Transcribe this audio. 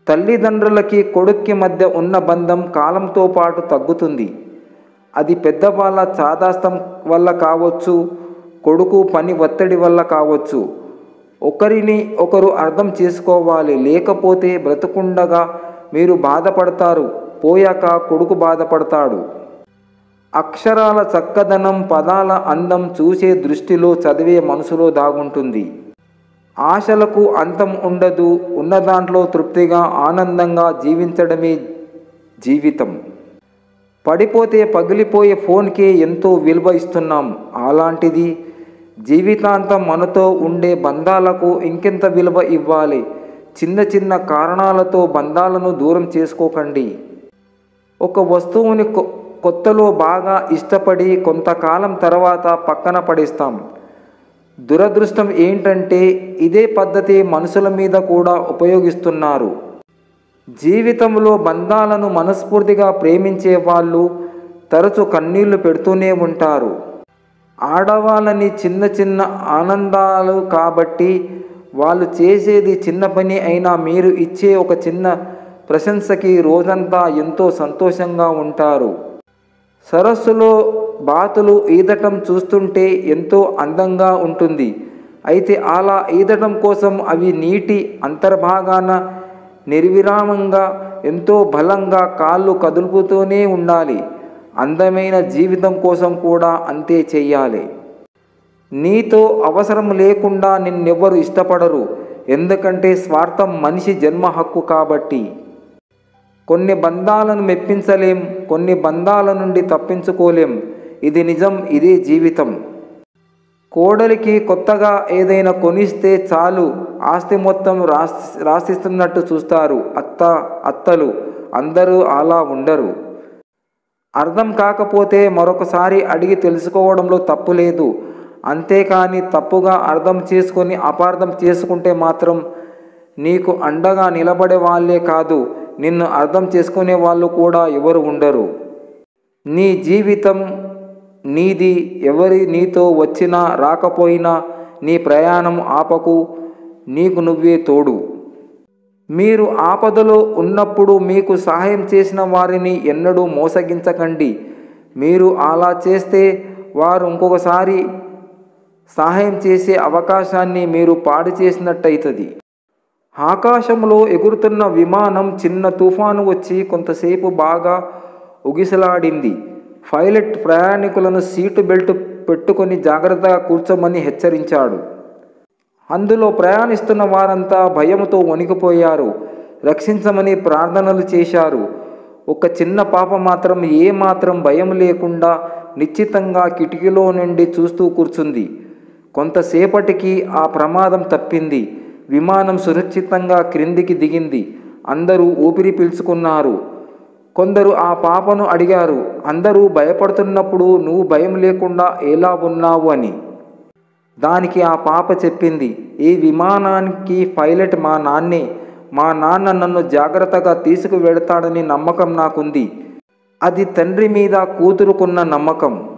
తల్లిదండ్రులకి కొడుక్కి మధ్య ఉన్న బంధం కాలంతో పాటు తగ్గుతుంది అది పెద్దవాళ్ళ చాదాస్తం వల్ల కావచ్చు కొడుకు పని ఒత్తిడి వల్ల కావచ్చు ఒకరిని ఒకరు అర్థం చేసుకోవాలి లేకపోతే బ్రతుకుండగా మీరు బాధపడతారు పోయాక కొడుకు బాధపడతాడు అక్షరాల చక్కదనం పదాల అందం చూసే దృష్టిలో చదివే మనసులో దాగుంటుంది ఆశలకు అంతం ఉండదు ఉన్న దాంట్లో తృప్తిగా ఆనందంగా జీవించడమే జీవితం పడిపోతే పగిలిపోయే ఫోన్కే ఎంతో విలువ ఇస్తున్నాం అలాంటిది జీవితాంతం మనతో ఉండే బంధాలకు ఇంకెంత విలువ ఇవ్వాలి చిన్న చిన్న కారణాలతో బంధాలను దూరం చేసుకోకండి ఒక వస్తువుని కొ- కొత్తలో బాగా ఇష్టపడి కొంతకాలం తర్వాత పక్కన పడేస్తాం దురదృష్టం ఏంటంటే ఇదే పద్ధతి మనుషుల మీద కూడా ఉపయోగిస్తున్నారు జీవితంలో బంధాలను మనస్ఫూర్తిగా ప్రేమించే వాళ్ళు తరచు కన్నీళ్లు పెడుతూనే ఉంటారు ఆడవాళ్ళని చిన్న చిన్న ఆనందాలు కాబట్టి వాళ్ళు చేసేది చిన్న పని అయినా మీరు ఇచ్చే ఒక చిన్న ప్రశంసకి రోజంతా ఎంతో సంతోషంగా ఉంటారు సరస్సులో బాతులు ఈదటం చూస్తుంటే ఎంతో అందంగా ఉంటుంది అయితే అలా ఈదటం కోసం అవి నీటి అంతర్భాగాన నిర్విరామంగా ఎంతో బలంగా కాళ్ళు కదులుపుతూనే ఉండాలి అందమైన జీవితం కోసం కూడా అంతే చెయ్యాలి నీతో అవసరం లేకుండా నిన్నెవ్వరు ఇష్టపడరు ఎందుకంటే స్వార్థం మనిషి జన్మ హక్కు కాబట్టి కొన్ని బంధాలను మెప్పించలేం కొన్ని బంధాల నుండి తప్పించుకోలేం ఇది నిజం ఇదే జీవితం కోడలికి కొత్తగా ఏదైనా కొనిస్తే చాలు ఆస్తి మొత్తం రాసి రాసిస్తున్నట్టు చూస్తారు అత్త అత్తలు అందరూ అలా ఉండరు అర్థం కాకపోతే మరొకసారి అడిగి తెలుసుకోవడంలో తప్పు లేదు అంతేకాని తప్పుగా అర్థం చేసుకొని అపార్థం చేసుకుంటే మాత్రం నీకు అండగా నిలబడే వాళ్ళే కాదు నిన్ను అర్థం చేసుకునే వాళ్ళు కూడా ఎవరు ఉండరు నీ జీవితం నీది ఎవరి నీతో వచ్చినా రాకపోయినా నీ ప్రయాణం ఆపకు నీకు నువ్వే తోడు మీరు ఆపదలో ఉన్నప్పుడు మీకు సహాయం చేసిన వారిని ఎన్నడూ మోసగించకండి మీరు అలా చేస్తే వారు ఇంకొకసారి సహాయం చేసే అవకాశాన్ని మీరు పాడు చేసినట్టయితుంది ఆకాశంలో ఎగురుతున్న విమానం చిన్న తుఫాను వచ్చి కొంతసేపు బాగా ఉగిసలాడింది పైలట్ ప్రయాణికులను సీటు బెల్ట్ పెట్టుకొని జాగ్రత్తగా కూర్చోమని హెచ్చరించాడు అందులో ప్రయాణిస్తున్న వారంతా భయంతో వణికిపోయారు రక్షించమని ప్రార్థనలు చేశారు ఒక చిన్న పాప మాత్రం ఏ మాత్రం భయం లేకుండా నిశ్చితంగా కిటికీలో నుండి చూస్తూ కూర్చుంది కొంతసేపటికి ఆ ప్రమాదం తప్పింది విమానం సురక్షితంగా క్రిందికి దిగింది అందరూ ఊపిరి పీల్చుకున్నారు కొందరు ఆ పాపను అడిగారు అందరూ భయపడుతున్నప్పుడు నువ్వు భయం లేకుండా ఎలా ఉన్నావు అని దానికి ఆ పాప చెప్పింది ఈ విమానానికి పైలట్ మా నాన్నే మా నాన్న నన్ను జాగ్రత్తగా తీసుకువెడతాడని నమ్మకం నాకుంది అది తండ్రి మీద కూతురుకున్న నమ్మకం